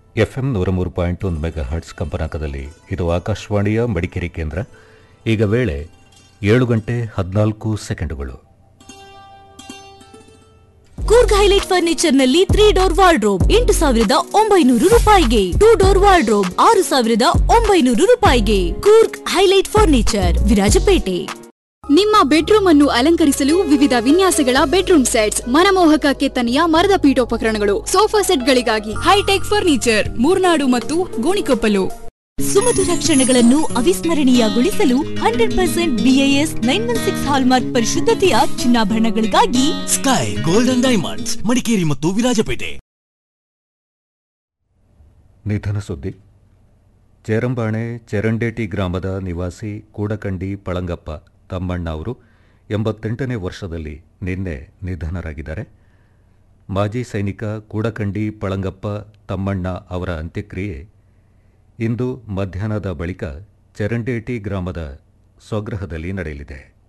FM ನೂರ ಮೂರು point ಒಂದು ಮೆಗಾ ಹರ್ಟ್ಸ್ ಕಂಪನಾಂಕದಲ್ಲಿ ಇದು ಆಕಾಶವಾಣಿಯ ಮಡಿಕೇರಿ ಕೇಂದ್ರ ಈಗ ವೇಳೆ ಏಳು ಗಂಟೆ ಹದಿನಾಲ್ಕು ಸೆಕೆಂಡುಗಳು ಕೂರ್ಗ್ ಹೈಲೈಟ್ ಫರ್ನಿಚರ್ ನಲ್ಲಿ ತ್ರೀ ಡೋರ್ ವಾರ್ಡ್ರೋಬ್ ಎಂಟು ಸಾವಿರದ ಒಂಬೈನೂರು ರೂಪಾಯಿಗೆ ಟೂ ಡೋರ್ ವಾರ್ಡ್ರೋಬ್ ಆರು ಸಾವಿರದ ಒಂಬೈನೂರು ರೂಪಾಯಿಗೆ ಕೂರ್ಗ್ ಹೈಲೈಟ್ ಫರ್ನಿಚರ್ ವಿರಾಜಪೇಟೆ ನಿಮ್ಮ ಬೆಡ್ರೂಮ್ ಅನ್ನು ಅಲಂಕರಿಸಲು ವಿವಿಧ ವಿನ್ಯಾಸಗಳ ಬೆಡ್ರೂಮ್ ಸೆಟ್ಸ್ ಮನಮೋಹಕ ಕೆತ್ತನೆಯ ಮರದ ಪೀಠೋಪಕರಣಗಳು ಸೋಫಾ ಸೆಟ್ಗಳಿಗಾಗಿ ಹೈಟೆಕ್ ಫರ್ನಿಚರ್ ಮೂರ್ನಾಡು ಮತ್ತು ಗೋಣಿಕೊಪ್ಪಲು ಸುಮಧುರ ಕ್ಷಣಗಳನ್ನು ಅವಿಸ್ಮರಣೀಯಗೊಳಿಸಲು hundred percent BIS nine one six hallmark ಪರಿಶುದ್ಧತೆಯ ಚಿನ್ನಾಭರಣಗಳಿಗಾಗಿ ಸ್ಕೈ ಗೋಲ್ಡನ್ ಡೈಮಂಡ್ಸ್ ಮಡಿಕೇರಿ ಮತ್ತು ವಿರಾಜಪೇಟೆ ನಿಧನ ಸುದ್ದಿ ಚೇರಂಬಾಣೆ ಚೆರಂಡೇಟಿ ಗ್ರಾಮದ ನಿವಾಸಿ ಕೂಡಕಂಡಿ ಪಳಂಗಪ್ಪ ತಮ್ಮಣ್ಣ ಅವರು ಎಂಬತ್ತೆಂಟನೇ ವರ್ಷದಲ್ಲಿ ನಿನ್ನೆ ನಿಧನರಾಗಿದ್ದಾರೆ ಮಾಜಿ ಸೈನಿಕ ಕೂಡಕಂಡಿ ಪಳಂಗಪ್ಪ ತಮ್ಮಣ್ಣ ಅವರ ಅಂತ್ಯಕ್ರಿಯೆ ಇಂದು ಮಧ್ಯಾಹ್ನದ ಬಳಿಕ ಚೆರಂಡೇಟಿ ಗ್ರಾಮದ ಸ್ವಗೃಹದಲ್ಲಿ ನಡೆಯಲಿದೆ